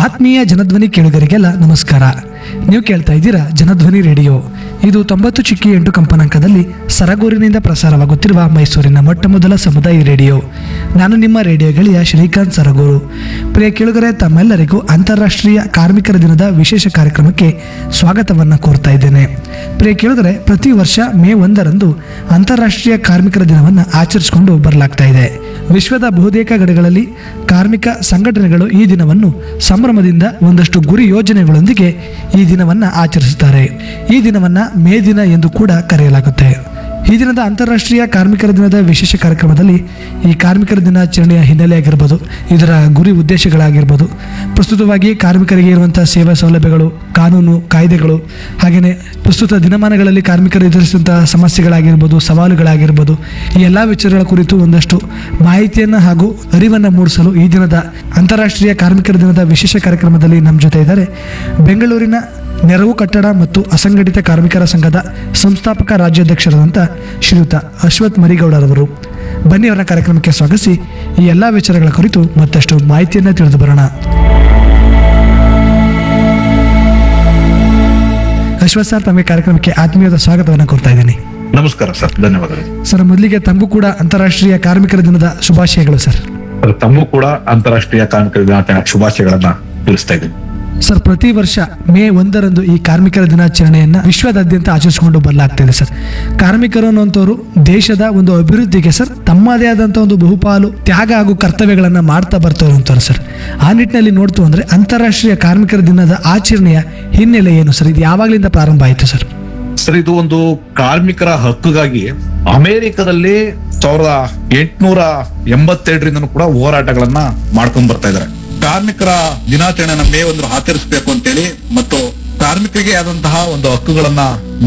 ಆತ್ಮೀಯ ಜನಧ್ವನಿ ಕೇಳುಗರಿಗೆಲ್ಲ ನಮಸ್ಕಾರ ನೀವು ಕೇಳ್ತಾ ಇದ್ದೀರಾ ಜನಧ್ವನಿ ರೇಡಿಯೋ ಇದು ತೊಂಬತ್ತು ಚಿಕ್ಕಿ ಎಂಟು ಕಂಪನಾಂಕದಲ್ಲಿ ಸರಗೂರಿನಿಂದ ಪ್ರಸಾರವಾಗುತ್ತಿರುವ ಮೈಸೂರಿನ ಮೊಟ್ಟ ಮೊದಲ ಸಮುದಾಯ ರೇಡಿಯೋ ನಾನು ನಿಮ್ಮ ರೇಡಿಯೋ ಗೆಳೆಯ ಶ್ರೀಕಾಂತ್ ಸರಗೂರು ಪ್ರಿಯ ಕೇಳುಗರೆ ತಮ್ಮೆಲ್ಲರಿಗೂ ಅಂತಾರಾಷ್ಟ್ರೀಯ ಕಾರ್ಮಿಕರ ದಿನದ ವಿಶೇಷ ಕಾರ್ಯಕ್ರಮಕ್ಕೆ ಸ್ವಾಗತವನ್ನು ಕೋರ್ತಾ ಇದ್ದೇನೆ ಪ್ರಿಯ ಕೇಳುಗರೆ ಪ್ರತಿ ವರ್ಷ ಮೇ ಒಂದರಂದು ಅಂತಾರಾಷ್ಟ್ರೀಯ ಕಾರ್ಮಿಕರ ದಿನವನ್ನು ಆಚರಿಸಿಕೊಂಡು ಬರಲಾಗ್ತಾ ಇದೆ ವಿಶ್ವದ ಬಹುತೇಕ ಕಡೆಗಳಲ್ಲಿ ಕಾರ್ಮಿಕ ಸಂಘಟನೆಗಳು ಈ ದಿನವನ್ನು ಸಂಭ್ರಮದಿಂದ ಒಂದಷ್ಟು ಗುರಿ ಯೋಜನೆಗಳೊಂದಿಗೆ ಈ ದಿನವನ್ನು ಆಚರಿಸುತ್ತಾರೆ ಈ ದಿನವನ್ನ ಮೇ ದಿನ ಎಂದು ಕೂಡ ಕರೆಯಲಾಗುತ್ತೆ ಈ ದಿನದ ಅಂತಾರಾಷ್ಟ್ರೀಯ ಕಾರ್ಮಿಕರ ದಿನದ ವಿಶೇಷ ಕಾರ್ಯಕ್ರಮದಲ್ಲಿ ಈ ಕಾರ್ಮಿಕರ ದಿನಾಚರಣೆಯ ಹಿನ್ನೆಲೆ ಆಗಿರ್ಬೋದು ಇದರ ಗುರಿ ಉದ್ದೇಶಗಳಾಗಿರ್ಬೋದು ಪ್ರಸ್ತುತವಾಗಿ ಕಾರ್ಮಿಕರಿಗೆ ಇರುವಂತಹ ಸೇವಾ ಸೌಲಭ್ಯಗಳು ಕಾನೂನು ಕಾಯ್ದೆಗಳು ಹಾಗೆಯೇ ಪ್ರಸ್ತುತ ದಿನಮಾನಗಳಲ್ಲಿ ಕಾರ್ಮಿಕರು ಎದುರಿಸುವಂತಹ ಸಮಸ್ಯೆಗಳಾಗಿರ್ಬೋದು ಸವಾಲುಗಳಾಗಿರ್ಬೋದು ಈ ಎಲ್ಲ ವಿಚಾರಗಳ ಕುರಿತು ಒಂದಷ್ಟು ಮಾಹಿತಿಯನ್ನು ಹಾಗೂ ಅರಿವನ್ನು ಮೂಡಿಸಲು ಈ ದಿನದ ಅಂತಾರಾಷ್ಟ್ರೀಯ ಕಾರ್ಮಿಕರ ದಿನದ ವಿಶೇಷ ಕಾರ್ಯಕ್ರಮದಲ್ಲಿ ನಮ್ಮ ಜೊತೆ ಇದ್ದಾರೆ ಬೆಂಗಳೂರಿನ ನೆರವು ಕಟ್ಟಡ ಮತ್ತು ಅಸಂಘಟಿತ ಕಾರ್ಮಿಕರ ಸಂಘದ ಸಂಸ್ಥಾಪಕ ರಾಜ್ಯಾಧ್ಯಕ್ಷರಾದಂಥ ಶ್ರೀಯುತ ಅಶ್ವಥ್ ಮರಿಗೌಡರವರು ಬನ್ನಿ ಅವರ ಕಾರ್ಯಕ್ರಮಕ್ಕೆ ಸ್ವಾಗತಿಸಿ ಈ ಎಲ್ಲ ವಿಚಾರಗಳ ಕುರಿತು ಮತ್ತಷ್ಟು ಮಾಹಿತಿಯನ್ನು ತಿಳಿದು ಬರೋಣ ಅಶ್ವಥ್ ಸರ್ ತಮಗೆ ಕಾರ್ಯಕ್ರಮಕ್ಕೆ ಆತ್ಮೀಯದ ಸ್ವಾಗತವನ್ನು ಕೋರ್ತಾ ಇದ್ದೀನಿ ನಮಸ್ಕಾರ ಸರ್ ಧನ್ಯವಾದಗಳು ಸರ್ ಮೊದಲಿಗೆ ತಮಗೂ ಕೂಡ ಅಂತಾರಾಷ್ಟ್ರೀಯ ಕಾರ್ಮಿಕರ ದಿನದ ಶುಭಾಶಯಗಳು ಸರ್ ಸರ್, ತಮಗೂ ಕೂಡ ಅಂತಾರಾಷ್ಟ್ರೀಯ ಕಾರ್ಮಿಕರ ದಿನಾಚರಣೆ ಶುಭಾಶಯಗಳನ್ನ ತಿಳಿಸ್ತಾ ಇದ್ದೀನಿ ಸರ್ ಪ್ರತಿ ವರ್ಷ ಮೇ ಒಂದರಂದು ಈ ಕಾರ್ಮಿಕರ ದಿನಾಚರಣೆಯನ್ನ ವಿಶ್ವದಾದ್ಯಂತ ಆಚರಿಸಿಕೊಂಡು ಬರಲಾಗ್ತಿದೆ ಸರ್ ಕಾರ್ಮಿಕರು ಅನ್ನುವಂಥವ್ರು ದೇಶದ ಒಂದು ಅಭಿವೃದ್ಧಿಗೆ ಸರ್ ತಮ್ಮದೇ ಆದಂಥ ಒಂದು ಬಹುಪಾಲು ತ್ಯಾಗ ಹಾಗೂ ಕರ್ತವ್ಯಗಳನ್ನ ಮಾಡ್ತಾ ಬರ್ತಾರೆ ಅಂತಾರೆ ಸರ್ ಆ ನಿಟ್ಟಿನಲ್ಲಿ ನೋಡ್ತು ಅಂದ್ರೆ ಅಂತಾರಾಷ್ಟ್ರೀಯ ಕಾರ್ಮಿಕರ ದಿನದ ಆಚರಣೆಯ ಹಿನ್ನೆಲೆ ಏನು ಸರ್ ಇದು ಯಾವಾಗಲಿಂದ ಪ್ರಾರಂಭ ಆಯಿತು ಸರ್ ಸರ್ ಇದು ಒಂದು ಕಾರ್ಮಿಕರ ಹಕ್ಕುಗಾಗಿ ಅಮೆರಿಕದಲ್ಲಿ ಸಾವಿರದ ಎಂಟುನೂರ ಎಂಬತ್ತೆರಡರಿಂದನೂ ಕೂಡ ಹೋರಾಟಗಳನ್ನ ಮಾಡ್ಕೊಂಡ್ ಬರ್ತಾ ಇದ್ದಾರೆ ಕಾರ್ಮಿಕರ ದಿನಾಚರಣೆನ ಮೇ ಒಂದು ಆಚರಿಸಬೇಕು ಅಂತೇಳಿ ಮತ್ತು ಕಾರ್ಮಿಕರಿಗೆ ಆದಂತಹ ಒಂದು ಹಕ್ಕುಗಳನ್ನ